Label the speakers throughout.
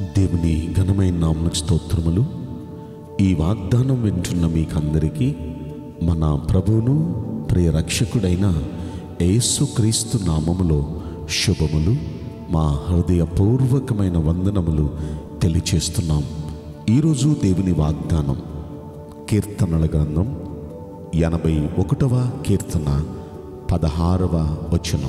Speaker 1: దేవుని ఘనమైన నామకు స్తోత్రములు ఈ వాగ్దానం వింటున్న మీకందరికీ మన ప్రభువును ప్రియ రక్షకుడైన యేసుక్రీస్తు నామములో శుభములు మా హృదయపూర్వకమైన వందనములు తెలియచేస్తున్నాం ఈరోజు దేవుని వాగ్దానం కీర్తనల గ్రంథం ఎనభై ఒకటవ కీర్తన పదహారవ వచనం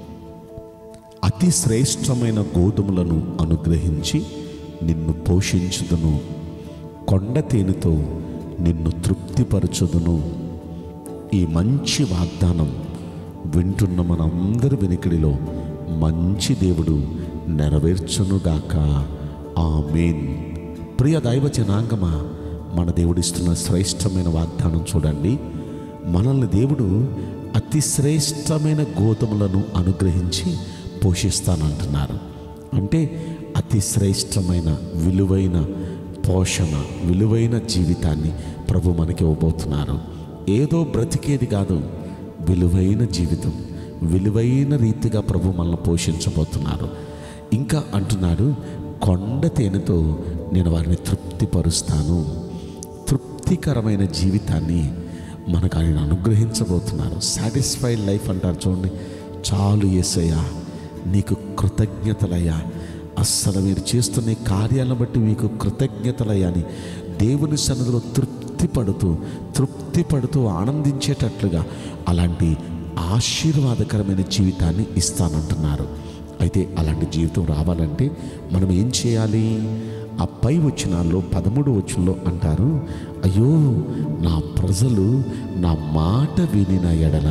Speaker 1: అతి శ్రేష్టమైన గోధుమలను అనుగ్రహించి నిన్ను పోషించుదును కొండ తేనెతో నిన్ను తృప్తిపరచుదును ఈ మంచి వాగ్దానం వింటున్న మనందరి వెనుకడిలో మంచి దేవుడు నెరవేర్చునుగాక ఆమేన్ ప్రియ దైవ జనాంగమా మన దేవుడిస్తున్న శ్రేష్టమైన వాగ్దానం చూడండి మనల్ని దేవుడు అతి శ్రేష్టమైన గోధుమలను అనుగ్రహించి పోషిస్తానంటున్నారు అంటే అతి శ్రేష్టమైన విలువైన పోషణ విలువైన జీవితాన్ని ప్రభు మనకి ఇవ్వబోతున్నారు ఏదో బ్రతికేది కాదు విలువైన జీవితం విలువైన రీతిగా ప్రభు మనల్ని పోషించబోతున్నారు ఇంకా అంటున్నాడు కొండ తేనెతో నేను వారిని తృప్తిపరుస్తాను తృప్తికరమైన జీవితాన్ని మనకు ఆయన అనుగ్రహించబోతున్నారు సాటిస్ఫైడ్ లైఫ్ అంటారు చూడండి చాలు ఏసయ్యా నీకు కృతజ్ఞతలయ్యా అస్సలు మీరు చేస్తున్న ఈ కార్యాలను బట్టి మీకు కృతజ్ఞతలయ్యా అని దేవుని సన్నిధిలో తృప్తి పడుతూ తృప్తి పడుతూ ఆనందించేటట్లుగా అలాంటి ఆశీర్వాదకరమైన జీవితాన్ని ఇస్తానంటున్నారు అయితే అలాంటి జీవితం రావాలంటే మనం ఏం చేయాలి ఆ పై వచనాల్లో పదమూడు వచనంలో అంటారు అయ్యో నా ప్రజలు నా మాట వినిన ఎడల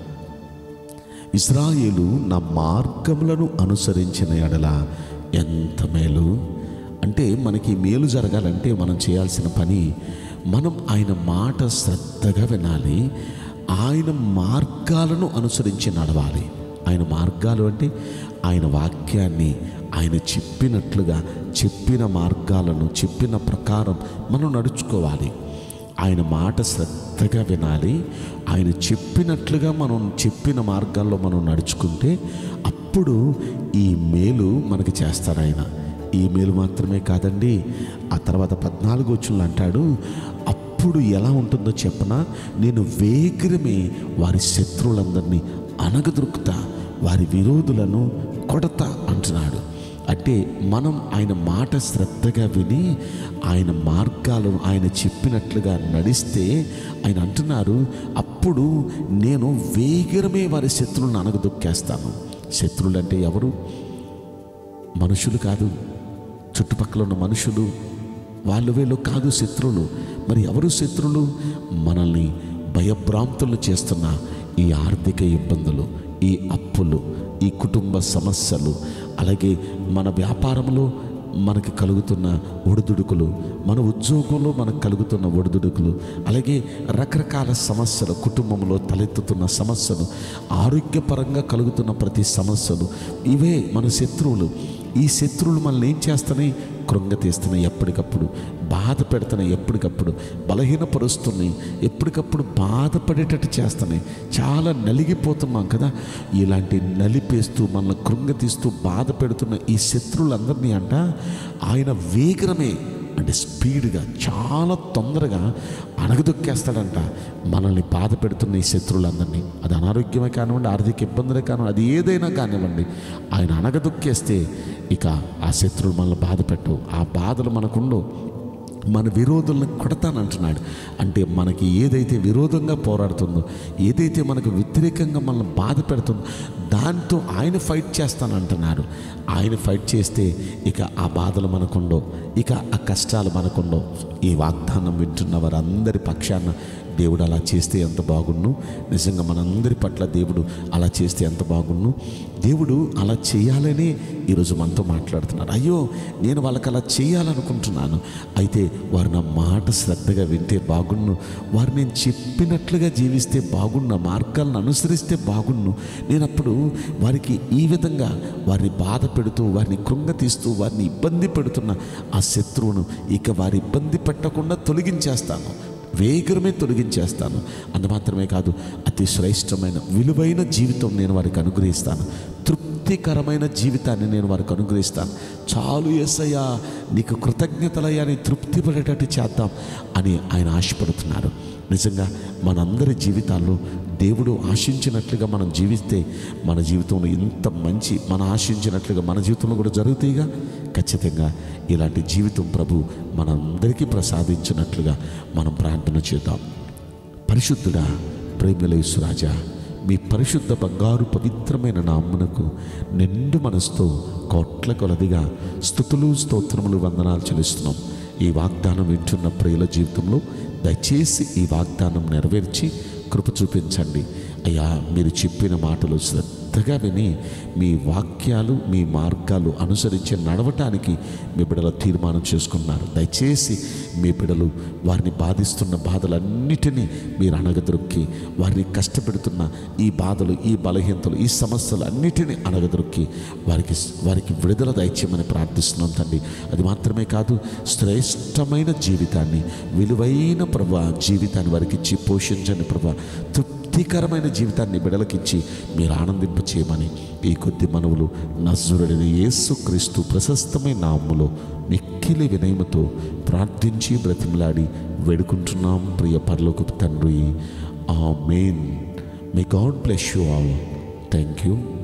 Speaker 1: ఇస్రాయేలు నా మార్గములను అనుసరించిన ఎడల ఎంత మేలు అంటే మనకి మేలు జరగాలంటే మనం చేయాల్సిన పని మనం ఆయన మాట శ్రద్ధగా వినాలి ఆయన మార్గాలను అనుసరించి నడవాలి ఆయన మార్గాలు అంటే ఆయన వాక్యాన్ని ఆయన చెప్పినట్లుగా చెప్పిన మార్గాలను చెప్పిన ప్రకారం మనం నడుచుకోవాలి ఆయన మాట శ్రద్ధగా వినాలి ఆయన చెప్పినట్లుగా మనం చెప్పిన మార్గాల్లో మనం నడుచుకుంటే అప్పుడు ఈ మేలు మనకి చేస్తారు ఆయన ఈ మేలు మాత్రమే కాదండి ఆ తర్వాత పద్నాలుగు వచ్చులు అంటాడు అప్పుడు ఎలా ఉంటుందో చెప్పనా నేను వేగిరమే వారి శత్రువులందరినీ అనగదొరుకుతా వారి విరోధులను కొడతా అంటున్నాడు అంటే మనం ఆయన మాట శ్రద్ధగా విని ఆయన మార్గాలను ఆయన చెప్పినట్లుగా నడిస్తే ఆయన అంటున్నారు అప్పుడు నేను వేగరమే వారి శత్రువులను అనగదొక్కేస్తాను శత్రువులు అంటే ఎవరు మనుషులు కాదు చుట్టుపక్కల ఉన్న మనుషులు వాళ్ళు వీళ్ళు కాదు శత్రువులు మరి ఎవరు శత్రువులు మనల్ని భయభ్రాంతులు చేస్తున్న ఈ ఆర్థిక ఇబ్బందులు ఈ అప్పులు ఈ కుటుంబ సమస్యలు అలాగే మన వ్యాపారంలో మనకి కలుగుతున్న ఒడిదుడుకులు మన ఉద్యోగంలో మనకు కలుగుతున్న ఒడిదుడుకులు అలాగే రకరకాల సమస్యలు కుటుంబంలో తలెత్తుతున్న సమస్యలు ఆరోగ్యపరంగా కలుగుతున్న ప్రతి సమస్యలు ఇవే మన శత్రువులు ఈ శత్రువులు మనల్ని ఏం చేస్తున్నాయి కృంగతీస్తున్నాయి ఎప్పటికప్పుడు బాధ పెడుతున్నాయి ఎప్పటికప్పుడు బలహీనపరుస్తున్నాయి ఎప్పటికప్పుడు బాధపడేటట్టు చేస్తున్నాయి చాలా నలిగిపోతున్నాం కదా ఇలాంటి నలిపేస్తూ మనల్ని కృంగతీస్తూ బాధ పెడుతున్న ఈ శత్రువులందరినీ అంట ఆయన వేగరమే అంటే స్పీడ్గా చాలా తొందరగా అణగదొక్కేస్తాడంట మనల్ని బాధ పెడుతున్న ఈ శత్రువులందరినీ అది అనారోగ్యమే కానివ్వండి ఆర్థిక ఇబ్బందులే కానివ్వండి అది ఏదైనా కానివ్వండి ఆయన అణగదొక్కేస్తే ఇక ఆ శత్రువులు మనల్ని బాధ పెట్టవు ఆ బాధలు మనకుండవు మన విరోధులను కొడతానంటున్నాడు అంటే మనకి ఏదైతే విరోధంగా పోరాడుతుందో ఏదైతే మనకు వ్యతిరేకంగా మనల్ని బాధ పెడుతుందో దాంతో ఆయన ఫైట్ చేస్తానంటున్నారు ఆయన ఫైట్ చేస్తే ఇక ఆ బాధలు మనకుండో ఇక ఆ కష్టాలు మనకుండో ఈ వాగ్దానం వింటున్న వారందరి పక్షాన దేవుడు అలా చేస్తే ఎంత బాగుండు నిజంగా మనందరి పట్ల దేవుడు అలా చేస్తే ఎంత బాగుండు దేవుడు అలా చేయాలని ఈరోజు మనతో మాట్లాడుతున్నారు అయ్యో నేను వాళ్ళకి అలా చేయాలనుకుంటున్నాను అయితే వారు నా మాట శ్రద్ధగా వింటే బాగుండు వారు నేను చెప్పినట్లుగా జీవిస్తే బాగుండు నా మార్గాలను అనుసరిస్తే బాగుండు నేను అప్పుడు వారికి ఈ విధంగా వారిని బాధ పెడుతూ వారిని కృంగతీస్తూ వారిని ఇబ్బంది పెడుతున్న ఆ శత్రువును ఇక వారి ఇబ్బంది పెట్టకుండా తొలగించేస్తాను వేగరమే తొలగించేస్తాను అంత మాత్రమే కాదు అతి శ్రేష్టమైన విలువైన జీవితం నేను వారికి అనుగ్రహిస్తాను తృప్తి తృప్తికరమైన జీవితాన్ని నేను వారికి అనుగ్రహిస్తాను చాలు ఏసయ్యా నీకు కృతజ్ఞతలయ్యా అని తృప్తి పడేటట్టు చేద్దాం అని ఆయన ఆశపడుతున్నారు నిజంగా మనందరి జీవితాల్లో దేవుడు ఆశించినట్లుగా మనం జీవిస్తే మన జీవితంలో ఇంత మంచి మన ఆశించినట్లుగా మన జీవితంలో కూడా జరుగుతాయిగా ఖచ్చితంగా ఇలాంటి జీవితం ప్రభు మనందరికీ ప్రసాదించినట్లుగా మనం ప్రార్థన చేద్దాం పరిశుద్ధుడా ప్రేమలేశ్వరాజా మీ పరిశుద్ధ బంగారు పవిత్రమైన నామ్మునకు నిండు మనసుతో కోట్ల కొలదిగా స్థుతులు స్తోత్రములు వందనాలు చెల్లిస్తున్నాం ఈ వాగ్దానం వింటున్న ప్రియుల జీవితంలో దయచేసి ఈ వాగ్దానం నెరవేర్చి కృప చూపించండి అయ్యా మీరు చెప్పిన మాటలు శ్రద్ధగా విని మీ వాక్యాలు మీ మార్గాలు అనుసరించి నడవటానికి మీ బిడల తీర్మానం చేసుకున్నారు దయచేసి మీ బిడలు వారిని బాధిస్తున్న బాధలన్నిటినీ మీరు అణగదొక్కి వారిని కష్టపెడుతున్న ఈ బాధలు ఈ బలహీనతలు ఈ సమస్యలు అన్నిటినీ అణగదొక్కి వారికి వారికి విడుదల దయచేయమని ప్రార్థిస్తున్నాం తండ్రి అది మాత్రమే కాదు శ్రేష్టమైన జీవితాన్ని విలువైన ప్రభా జీవితాన్ని వారికి ఇచ్చి పోషించండి ప్రభా తృప్తికరమైన జీవితాన్ని బిడలకిచ్చి మీరు ఆనందింప చేయమని ఈ కొద్ది మనవులు నజరుడైన యేసు క్రీస్తు ప్రశస్తమైన నామములో మిక్కిలి వినయముతో ప్రార్థించి బ్రతిమలాడి వేడుకుంటున్నాం ప్రియ పరలోకపు తండ్రి amen may God bless you all thank you